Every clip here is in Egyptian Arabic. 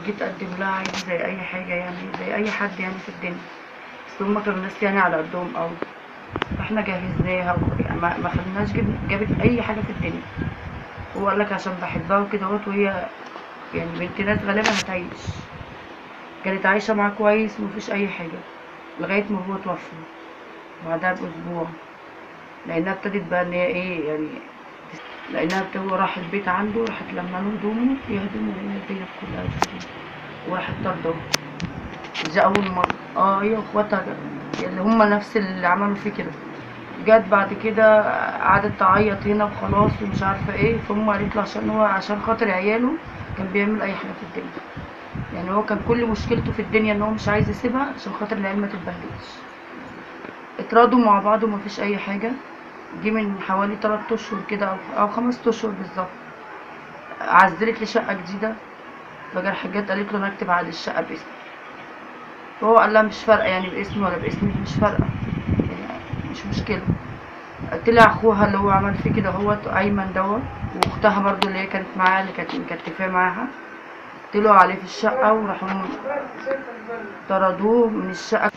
جيت اقدم لها عادي زي اي حاجه يعني زي اي حد يعني في الدنيا بس هما كانوا ناس يعني على قدهم قوي احنا جهزناها و- يعني ما ما خدناش جب- جابت اي حاجه في الدنيا هو قال لك عشان بحبها وكده اهوت وهي يعني بنت ناس غالبا هتعيش كانت عايشه معاه كويس ومفيش اي حاجه لغايه ما هو توفى بعدها باسبوع لانها ابتدت بقى ان هي ايه يعني لانها بت- هو راح البيت عنده راحت لما له هدومه هي هدومه هي البيت كلها هدومه. وراحت طرده دي اول مره اه هي واخواتها اللي هم نفس اللي عملوا فيه كده جت بعد كده قعدت تعيط هنا وخلاص ومش عارفه ايه فهم قالت له عشان هو عشان خاطر عياله كان بيعمل اي حاجه في الدنيا يعني هو كان كل مشكلته في الدنيا ان هو مش عايز يسيبها عشان خاطر العيال ما تتبهدلش اتراضوا مع بعض ومفيش اي حاجه جه من حوالي 3 اشهر كده او او 5 اشهر بالظبط عزلت لي شقه جديده فجرح جت قالت له انا اكتب على الشقه باسمي فهو قال لها مش فارقه يعني باسمي ولا باسمي مش فارقه يعني مش مشكله طلع اخوها اللي هو عمل فيه كده هو ايمن دوت واختها برضو اللي هي كانت معاه اللي كانت مكتفاه معاها طلعوا عليه في الشقه وراحوا طردوه من الشقه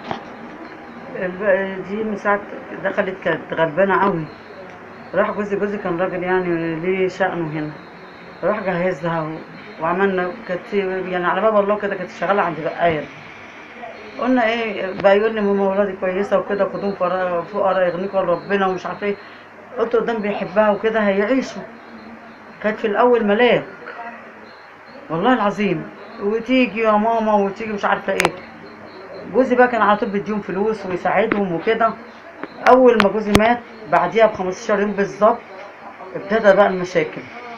الب- دي من ساعة دخلت كانت غلبانة قوي راح جوزي جوزي كان راجل يعني ليه شأنه هنا راح جهزها و... وعملنا كانت يعني على باب الله كده كانت شغالة عند بقاية قلنا ايه بقى يقول لي ماما ولادي كويسة وكده خدوهم فرا- فقراء يغنيكم ربنا ومش عارفة ايه قلت قدام بيحبها وكده هيعيشوا كانت في الأول ملاك والله العظيم وتيجي يا ماما وتيجي مش عارفة ايه جوزي بقى كان على طول بيديهم فلوس ويساعدهم وكده اول ما جوزي مات بعديها ب 15 يوم بالظبط ابتدى بقى المشاكل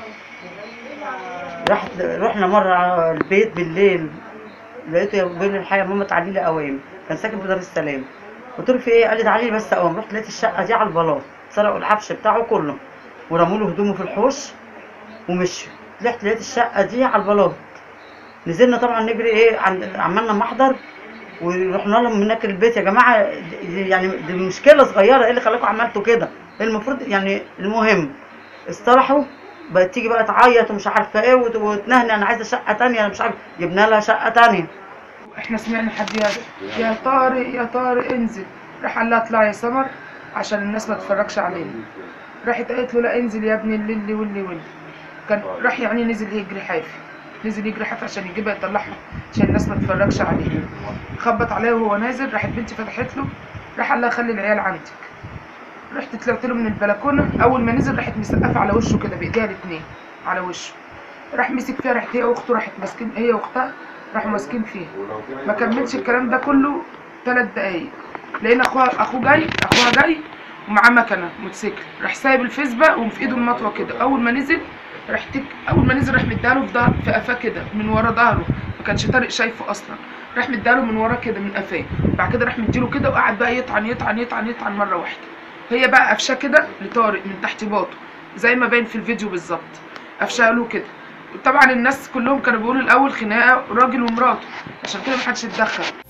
رحت رحنا مره على البيت بالليل لقيته بيقول لي الحقيقه ماما تعالي لي قوام كان ساكن في دار السلام قلت له في ايه قال لي تعالي لي بس قوام رحت لقيت الشقه دي على البلاط سرقوا العفش بتاعه كله ورموا له هدومه في الحوش ومشوا رحت لقيت الشقه دي على البلاط نزلنا طبعا نجري ايه عند عملنا محضر ورحنا لهم هناك البيت يا جماعه دي- يعني دي مشكله صغيره ايه اللي خلاكم عملتوا كده المفروض يعني المهم استرحوا بقت تيجي بقى تعيط ومش عارفه ايه وت- وتنهني انا عايزه شقه تانية انا مش عارفه جبنا لها شقه تانية احنا سمعنا حد يا يا طارق يا طارق انزل راح قال لها اطلعي يا سمر عشان الناس ما تتفرجش علينا راحت قالت له لا انزل يا ابني اللي واللي واللي كان راح يعني نزل يجري حافي نزل يجري حافي عشان يجيبها يطلعها عشان الناس ما تتفرجش عليه خبط عليها وهو نازل راحت بنتي فتحت له راح قال لها خلي العيال عندك رحت طلعت له من البلكونه اول ما نزل راحت مسقفه على وشه كده بايديها الاتنين على وشه راح مسك فيها راحت هي واخته راحت ماسكين هي واختها راحوا ماسكين فيها ما كملش الكلام ده كله ثلاث دقايق لقينا اخوها اخوه جاي اخوها جاي ومعاه مكنه موتوسيكل راح سايب الفيسبا وفي ايده المطوه كده اول ما نزل راح تك اول ما نزل راح مديها في ظهر في قفاه كده من ورا ظهره ما كانش طارق شايفه اصلا راح مديها من ورا كده من قفاه بعد كده راح مديله كده وقعد بقى يطعن يطعن يطعن يطعن مره واحده هي بقى قفشاه كده لطارق من تحت باطه زي ما باين في الفيديو بالظبط قفشاه له كده طبعا الناس كلهم كانوا بيقولوا الاول خناقه راجل ومراته عشان كده محدش اتدخل